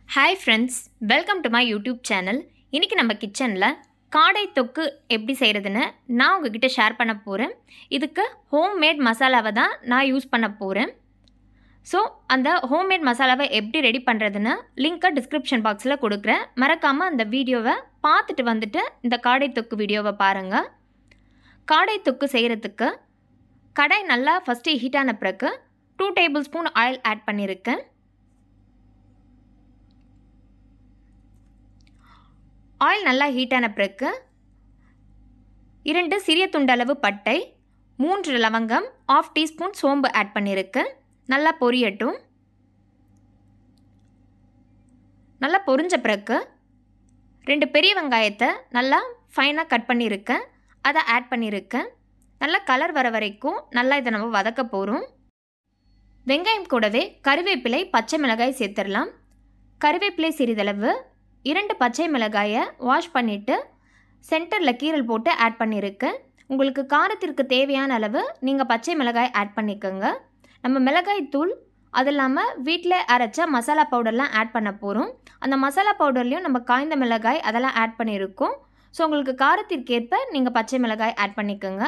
hi friends welcome to my YouTube channel இன்றைக்கி நம்ம கிச்சனில் காடை தொக்கு எப்படி செய்கிறதுன்னு நான் உங்ககிட்ட ஷேர் பண்ண போகிறேன் இதுக்கு ஹோம்மேட் மசாலாவை தான் நான் யூஸ் பண்ண போகிறேன் ஸோ அந்த ஹோம்மேட் மசாலாவை எப்படி ரெடி பண்ணுறதுன்னு லிங்க்கை டிஸ்கிரிப்ஷன் பாக்ஸில் கொடுக்குறேன் மறக்காமல் அந்த வீடியோவை பார்த்துட்டு வந்துட்டு இந்த காடை தொக்கு வீடியோவை பாருங்கள் காடை தொக்கு செய்கிறதுக்கு கடாய் நல்லா ஃபஸ்ட்டு ஹீட் ஆன பிறகு two tablespoon oil add பண்ணியிருக்கேன் ஆயில் நல்லா ஹீட் ஆன பிறகு இரண்டு சிறிய துண்டளவு பட்டை மூன்று லவங்கம் ஆஃப் டீஸ்பூன் சோம்பு ஆட் பண்ணியிருக்கேன் நல்லா பொரியட்டும் நல்லா பொரிஞ்ச பிறகு ரெண்டு பெரிய வெங்காயத்தை நல்லா ஃபைனாக கட் பண்ணியிருக்கேன் அதை ஆட் பண்ணியிருக்கேன் நல்லா கலர் வர வரைக்கும் நல்லா இதை நம்ம வதக்க போகிறோம் வெங்காயம் கூடவே கருவேப்பிலை பச்சை மிளகாய் சேர்த்துடலாம் கருவேப்பிலை சிறிதளவு இரண்டு பச்சை மிளகாயை வாஷ் பண்ணிவிட்டு சென்டரில் கீரல் போட்டு ஆட் பண்ணியிருக்கேன் உங்களுக்கு காரத்திற்கு தேவையான அளவு நீங்கள் பச்சை மிளகாய் ஆட் பண்ணிக்கோங்க நம்ம மிளகாய் தூள் அது இல்லாமல் வீட்டில் அரைச்ச மசாலா பவுடர்லாம் ஆட் பண்ண போகிறோம் அந்த மசாலா பவுடர்லேயும் நம்ம காய்ந்த மிளகாய் அதெல்லாம் ஆட் பண்ணியிருக்கோம் ஸோ உங்களுக்கு காரத்திற்கேற்ப நீங்கள் பச்சை மிளகாய் ஆட் பண்ணிக்கோங்க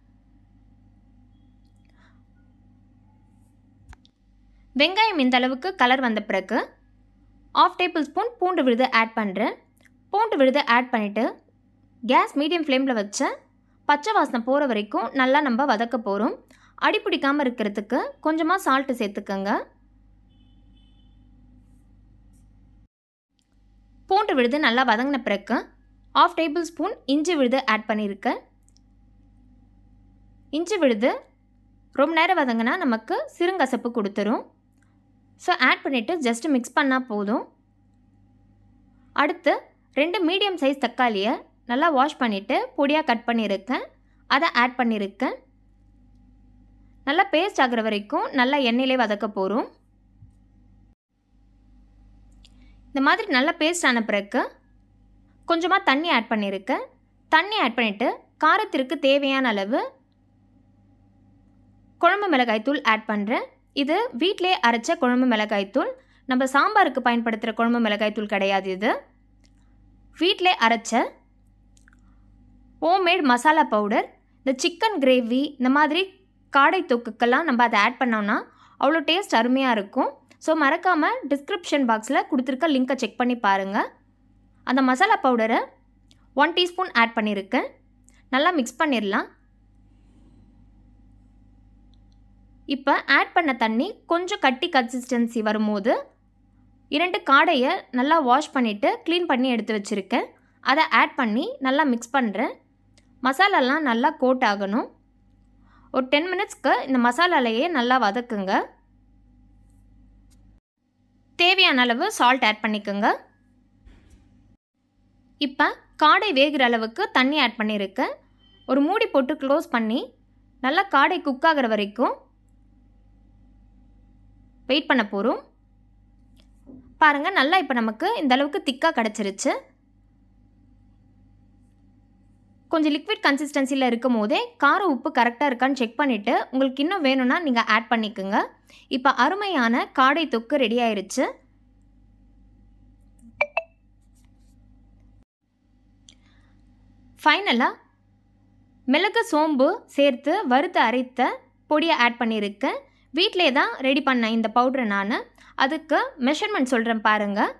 வெங்காயம் இந்த அளவுக்கு கலர் வந்த பிறகு ஆஃப் டேபிள் ஸ்பூன் பூண்டு விழுது ஆட் பண்ணுறேன் பூண்டு விழுது ஆட் பண்ணிவிட்டு கேஸ் மீடியம் ஃப்ளேமில் வச்சு பச்சை வாசனை போகிற வரைக்கும் நல்லா நம்ம வதக்க போகிறோம் அடி பிடிக்காமல் இருக்கிறதுக்கு கொஞ்சமாக சால்ட்டு சேர்த்துக்கோங்க பூண்டு விழுது நல்லா வதங்கின பிறகு ஆஃப் டேபிள் ஸ்பூன் இஞ்சி விழுது ஆட் பண்ணியிருக்கேன் இஞ்சி விழுது ரொம்ப நேரம் வதங்கினா நமக்கு சிறுங்கசப்பு கொடுத்துரும் ஸோ ஆட் பண்ணிவிட்டு ஜஸ்ட்டு மிக்ஸ் பண்ணால் போதும் அடுத்து ரெண்டு மீடியம் சைஸ் தக்காளியை நல்லா வாஷ் பண்ணிவிட்டு பொடியாக கட் பண்ணியிருக்கேன் அதை ஆட் பண்ணியிருக்கேன் நல்லா பேஸ்ட் ஆகிற வரைக்கும் நல்லா எண்ணெயிலே வதக்க போகிறோம் இந்த மாதிரி நல்லா பேஸ்ட் ஆன பிறகு கொஞ்சமாக தண்ணி ஆட் பண்ணியிருக்கேன் தண்ணி ஆட் பண்ணிவிட்டு காரத்திற்கு தேவையான அளவு குழம்பு மிளகாய்த்தூள் ஆட் பண்ணுறேன் இது வீட்டிலே அரைச்ச குழம்பு மிளகாய்த்தூள் நம்ம சாம்பாருக்கு பயன்படுத்துகிற குழம்பு மிளகாய்த்தூள் கிடையாது இது வீட்டிலே அரைச்ச ஹோம்மேட் மசாலா பவுடர் இந்த சிக்கன் கிரேவி இந்த மாதிரி காடை தொக்குக்கெல்லாம் நம்ம அதை ஆட் பண்ணோம்னா அவ்வளோ டேஸ்ட் அருமையாக இருக்கும் ஸோ மறக்காமல் டிஸ்கிரிப்ஷன் பாக்ஸில் கொடுத்துருக்க லிங்க்கை செக் பண்ணி பாருங்கள் அந்த மசாலா பவுடரை ஒன் டீஸ்பூன் ஆட் பண்ணியிருக்கேன் நல்லா மிக்ஸ் பண்ணிடலாம் இப்போ ஆட் பண்ண தண்ணி கொஞ்சம் கட்டி கன்சிஸ்டன்சி வரும்போது இரண்டு காடையை நல்லா வாஷ் பண்ணிவிட்டு க்ளீன் பண்ணி எடுத்து வச்சுருக்கேன் அதை ஆட் பண்ணி நல்லா மிக்ஸ் பண்ணுறேன் மசாலாலாம் நல்லா கோட் ஆகணும் ஒரு டென் மினிட்ஸ்க்கு இந்த மசாலாலையே நல்லா வதக்குங்க தேவையான அளவு சால்ட் ஆட் பண்ணிக்கோங்க இப்போ காடை வேகிற அளவுக்கு தண்ணி ஆட் பண்ணியிருக்கேன் ஒரு மூடி போட்டு க்ளோஸ் பண்ணி நல்லா காடை குக் ஆகிற வரைக்கும் வெயிட் பண்ண போகிறோம் பாருங்கள் நல்லா இப்போ நமக்கு இந்த அளவுக்கு திக்காக கிடச்சிருச்சு கொஞ்சம் லிக்விட் கன்சிஸ்டன்சியில் இருக்கும் போதே கார உப்பு கரெக்டாக இருக்கான்னு செக் பண்ணிவிட்டு உங்களுக்கு இன்னும் வேணும்னா நீங்கள் ஆட் பண்ணிக்கோங்க இப்போ அருமையான காடை தொக்கு ரெடி ஆயிருச்சு ஃபைனலாக மிளகு சோம்பு சேர்த்து வறுத்து அரைத்த பொடியை ஆட் பண்ணியிருக்கேன் வீட்டிலே தான் ரெடி பண்ணேன் இந்த பவுட்ரை நான் அதுக்கு மெஷர்மெண்ட் சொல்கிறேன் பாருங்கள்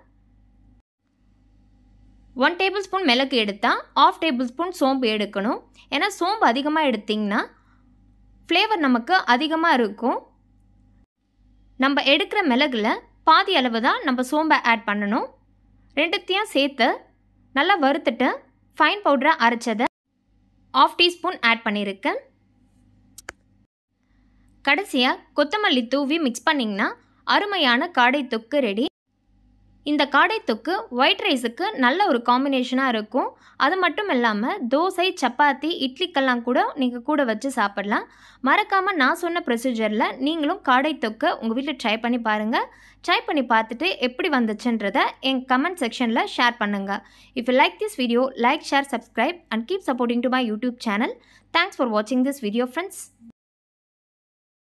ஒன் டேபிள் ஸ்பூன் மிளகு எடுத்தால் ஆஃப் டேபிள் ஸ்பூன் சோம்பு எடுக்கணும் ஏன்னா சோம்பு அதிகமாக எடுத்திங்கன்னா ஃப்ளேவர் நமக்கு அதிகமாக இருக்கும் நம்ம எடுக்கிற மிளகுல பாதி அளவு தான் நம்ம சோம்பை ஆட் பண்ணணும் ரெண்டுத்தையும் சேர்த்து நல்லா வறுத்துட்டு ஃபைன் பவுடரை அரைச்சதை ஆஃப் டீஸ்பூன் ஆட் பண்ணியிருக்கேன் கடைசியாக கொத்தமல்லி தூவி மிக்ஸ் பண்ணிங்கன்னா அருமையான காடை தொக்கு ரெடி இந்த காடை தொக்கு ஒயிட் ரைஸுக்கு நல்ல ஒரு காம்பினேஷனாக இருக்கும் அது மட்டும் இல்லாமல் தோசை சப்பாத்தி இட்லிக்கெல்லாம் கூட நீங்கள் கூட வச்சு சாப்பிடலாம் மறக்காமல் நான் சொன்ன ப்ரொசீஜரில் நீங்களும் காடை தொக்கு உங்கள் வீட்டில் ட்ரை பண்ணி பாருங்கள் ட்ரை பண்ணி பார்த்துட்டு எப்படி வந்துச்சுன்றதை என் கமெண்ட் செக்ஷனில் ஷேர் பண்ணுங்கள் if you like this video like share subscribe and keep supporting to my YouTube channel thanks for வாட்சிங் திஸ் வீடியோ ஃப்ரெண்ட்ஸ்